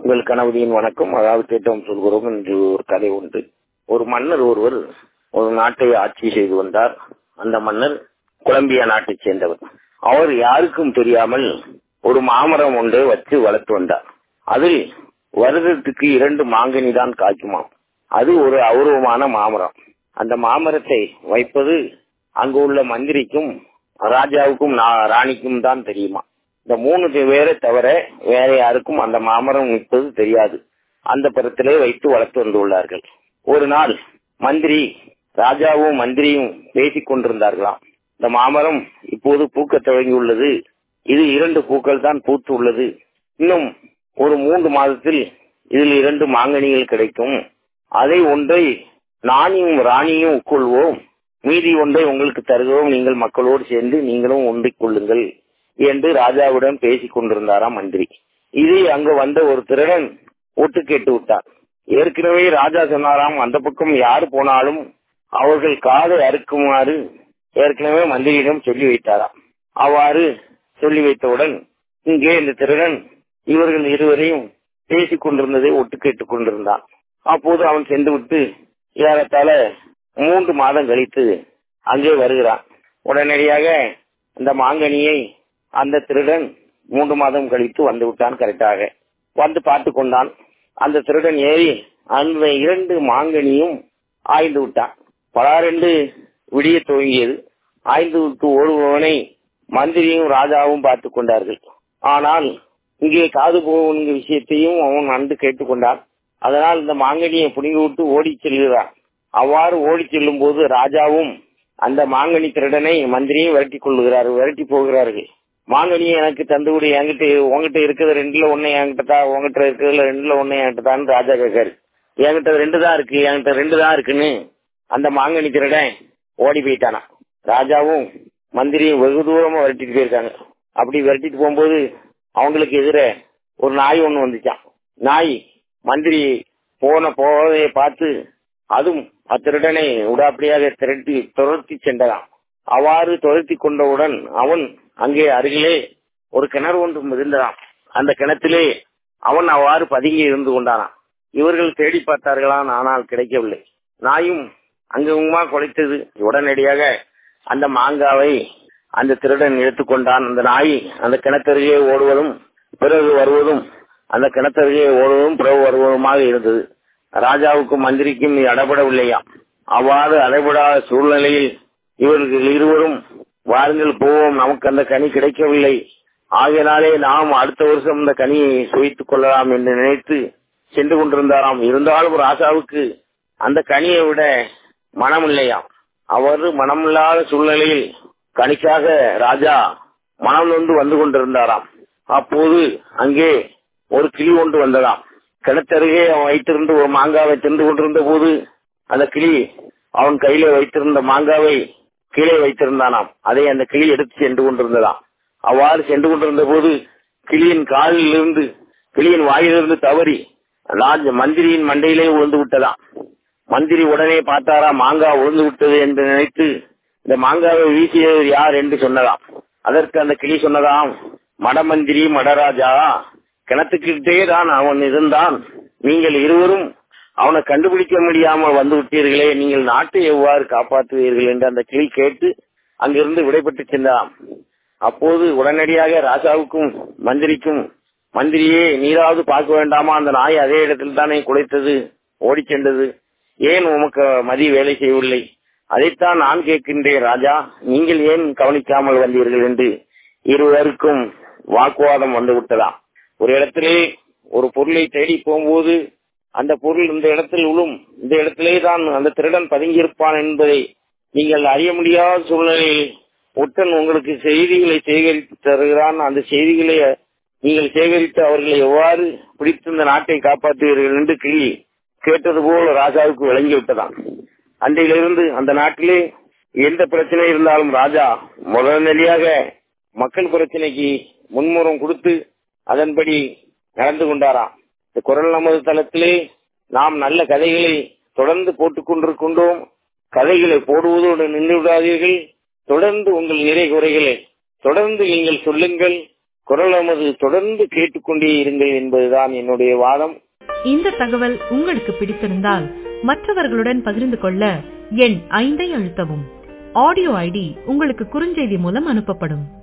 உங்கள் கணவதியின் வணக்கம் அதாவது கேட்டோம் சொல்கிறோம் என்று ஒரு கதை உண்டு ஒரு மன்னர் ஒருவர் ஒரு நாட்டை ஆட்சி செய்து வந்தார் அந்த மன்னர் கொலம்பியா நாட்டைச் சேர்ந்தவர் அவர் யாருக்கும் தெரியாமல் ஒரு மாமரம் ஒன்றை வச்சு வளர்த்து வந்தார் அதில் வருடத்துக்கு இரண்டு மாங்கனி தான் காய்க்குமாம் அது ஒரு அபூர்வமான மாமரம் அந்த மாமரத்தை வைப்பது அங்கு உள்ள மந்திரிக்கும் ராஜாவுக்கும் ராணிக்கும் தான் தெரியுமா இந்த மூணு பேரை தவிர வேற யாருக்கும் அந்த மாமரம் நிற்பது தெரியாது அந்த படத்திலே வைத்து வளர்த்து வந்துள்ளார்கள் ஒரு நாள் மந்திரி ராஜாவும் மந்திரியும் பேசிக் கொண்டிருந்தார்களாம் இந்த மாமரம் இப்போது பூக்க துவங்கியுள்ளது இது இரண்டு பூக்கள் தான் பூத்து உள்ளது இன்னும் ஒரு மூன்று மாதத்தில் இதில் இரண்டு மாங்கனிகள் கிடைக்கும் அதை ஒன்றை நானியும் ராணியும் உட்கொள்வோம் மீதி ஒன்றை உங்களுக்கு தருகிறோம் நீங்கள் மக்களோடு சேர்ந்து நீங்களும் ஒன்றிக் கொள்ளுங்கள் என்று ராஜாவுடன் பேசிக் கொண்டிருந்தாராம் மந்திரி இது அங்கு வந்த ஒரு திருடன் ஒட்டு கேட்டு விட்டார் ஏற்கனவே ராஜா சொன்னாராம் அந்த பக்கம் யாரு போனாலும் அவர்கள் காதை அறுக்குமாறு ஏற்கனவே மந்திரியிடம் சொல்லி வைத்தாராம் அவ்வாறு சொல்லி வைத்தவுடன் இங்கே இந்த திருடன் இவர்கள் இருவரையும் பேசிக் கொண்டிருந்ததை ஒட்டு கேட்டுக் கொண்டிருந்தான் அப்போது அவன் சென்று விட்டு ஏறத்தாழ மூன்று மாதம் கழித்து அங்கே வருகிறான் உடனடியாக அந்த மாங்கனியை அந்த திருடன் மூன்று மாதம் கழித்து வந்து விட்டான் கரெக்டாக வந்து பார்த்து கொண்டான் அந்த திருடன் ஏறி அந்த இரண்டு மாங்கனியும் ஆய்ந்து விட்டான் பலாரெண்டு விடிய துவங்கியது ஆய்ந்து விட்டு ஓடுபவனை மந்திரியும் ராஜாவும் பார்த்து கொண்டார்கள் ஆனால் இங்கே காது போகும் விஷயத்தையும் அவன் நன்கு கேட்டுக்கொண்டான் அதனால் இந்த மாங்கனியை புடுங்கி விட்டு ஓடி செல்கிறான் அவ்வாறு ஓடி செல்லும் போது ராஜாவும் அந்த மாங்கனி திருடனை மந்திரியும் விரட்டி கொள்ளுகிறார் விரட்டி போகிறார்கள் மாங்கனியை எனக்கு தந்துவிடு என்கிட்ட உங்ககிட்ட இருக்கிறது ரெண்டுல ஒண்ணு என்கிட்ட தான் உங்ககிட்ட இருக்கிறதுல ரெண்டுல ஒண்ணு என்கிட்ட தான் ராஜா கேட்காரு என்கிட்ட ரெண்டு தான் இருக்கு என்கிட்ட ரெண்டு தான் இருக்குன்னு அந்த மாங்கனி திருடன் ஓடி போயிட்டானா ராஜாவும் மந்திரியும் வெகு தூரமா விரட்டிட்டு போயிருக்காங்க அப்படி விரட்டிட்டு போகும்போது அவங்களுக்கு எதிர ஒரு நாய் ஒண்ணு வந்துச்சான் நாய் மந்திரி போன போவதையை பார்த்து அதுவும் அத்திருடனை உடாப்படியாக திரட்டி துரத்தி சென்றதாம் அவ்வாறு துரத்தி கொண்டவுடன் அவன் அங்கே அருகிலே ஒரு கிணறு ஒன்று இருந்ததாம் அந்த கிணத்திலே அவன் அவ்வாறு பதுங்கி இருந்து கொண்டானான் இவர்கள் தேடி பார்த்தார்களாம் ஆனால் கிடைக்கவில்லை நாயும் அங்குமா குலைத்தது உடனடியாக அந்த மாங்காவை அந்த திருடன் எடுத்துக்கொண்டான் அந்த நாய் அந்த கிணத்தருகே ஓடுவதும் பிறகு வருவதும் அந்த கிணத்தருகே ஓடுவதும் பிறகு வருவதுமாக இருந்தது ராஜாவுக்கும் மந்திரிக்கும் அடப்படவில்லையா அவ்வாறு அடைபடாத சூழ்நிலையில் இவர்கள் இருவரும் வாருங்கள் போவோம் நமக்கு அந்த கனி கிடைக்கவில்லை ஆகையினாலே நாம் அடுத்த வருஷம் இந்த கனியை சுவைத்துக் கொள்ளலாம் என்று நினைத்து சென்று கொண்டிருந்தாராம் இருந்தாலும் ராஜாவுக்கு அந்த கனியை விட மனம் இல்லையாம் அவர் மனமில்லாத சூழ்நிலையில் கனிக்காக ராஜா மனம் நொந்து வந்து கொண்டிருந்தாராம் அப்போது அங்கே ஒரு கிளி ஒன்று வந்ததாம் கிணத்தருகே அவன் வைத்திருந்து ஒரு மாங்காவை தின்று கொண்டிருந்த போது அந்த கிளி அவன் கையில வைத்திருந்த மாங்காவை கீழே வைத்திருந்தானாம் அதை அந்த கிளி எடுத்து சென்று கொண்டிருந்ததாம் அவ்வாறு சென்று கொண்டிருந்த போது கிளியின் காலில் இருந்து கிளியின் வாயிலிருந்து தவறி ராஜ மந்திரியின் மண்டையிலே விழுந்து விட்டதாம் மந்திரி உடனே பார்த்தாரா மாங்காய் விழுந்து விட்டது என்று நினைத்து இந்த மாங்காவை வீசியது யார் என்று சொன்னதாம் அதற்கு அந்த கிளி சொன்னதாம் மடமந்திரி மடராஜா கிணத்துக்கிட்டே தான் அவன் இருந்தான் நீங்கள் இருவரும் அவனை கண்டுபிடிக்க முடியாமல் வந்து விட்டீர்களே நீங்கள் நாட்டை எவ்வாறு காப்பாற்றுவீர்கள் என்று அந்த கிளி கேட்டு அங்கிருந்து விடைபெற்று சென்றான் அப்போது உடனடியாக ராஜாவுக்கும் மந்திரிக்கும் மந்திரியே நீராவது பார்க்க வேண்டாமா அந்த நாய் அதே இடத்தில் தானே குலைத்தது ஓடி சென்றது ஏன் உமக்கு மதி வேலை செய்யவில்லை அதைத்தான் நான் கேட்கின்றேன் ராஜா நீங்கள் ஏன் கவனிக்காமல் வந்தீர்கள் என்று இருவருக்கும் வாக்குவாதம் வந்து விட்டதாம் ஒரு இடத்திலே ஒரு பொருளை தேடி போகும்போது அந்த பொருள் இந்த இடத்தில் விழும் இந்த இடத்திலே தான் அந்த திருடன் பதுங்கியிருப்பான் என்பதை நீங்கள் அறிய முடியாத சூழ்நிலையில் ஒட்டன் உங்களுக்கு செய்திகளை சேகரித்து தருகிறான் அந்த செய்திகளை நீங்கள் சேகரித்து அவர்களை எவ்வாறு பிடித்து இந்த நாட்டை காப்பாற்றுவீர்கள் என்று கிளி கேட்டது போல் ராஜாவுக்கு விளங்கி விட்டதாம் அன்றையிலிருந்து அந்த நாட்டிலே எந்த பிரச்சனை இருந்தாலும் ராஜா முதல்நிலையாக மக்கள் பிரச்சனைக்கு முன்முறம் கொடுத்து அதன்படி நடந்து கொண்டாராம் இந்த குரல் நமது தளத்திலே நாம் நல்ல கதைகளை தொடர்ந்து போட்டுக் கொண்டிருக்கின்றோம் கதைகளை போடுவதோடு நின்று விடாதீர்கள் தொடர்ந்து உங்கள் நிறை குறைகளை தொடர்ந்து நீங்கள் சொல்லுங்கள் குரல் நமது தொடர்ந்து கேட்டுக்கொண்டே இருங்கள் என்பதுதான் என்னுடைய வாதம் இந்த தகவல் உங்களுக்கு பிடித்திருந்தால் மற்றவர்களுடன் பகிர்ந்து கொள்ள எண் ஐந்தை அழுத்தவும் ஆடியோ ஐடி உங்களுக்கு குறுஞ்செய்தி மூலம் அனுப்பப்படும்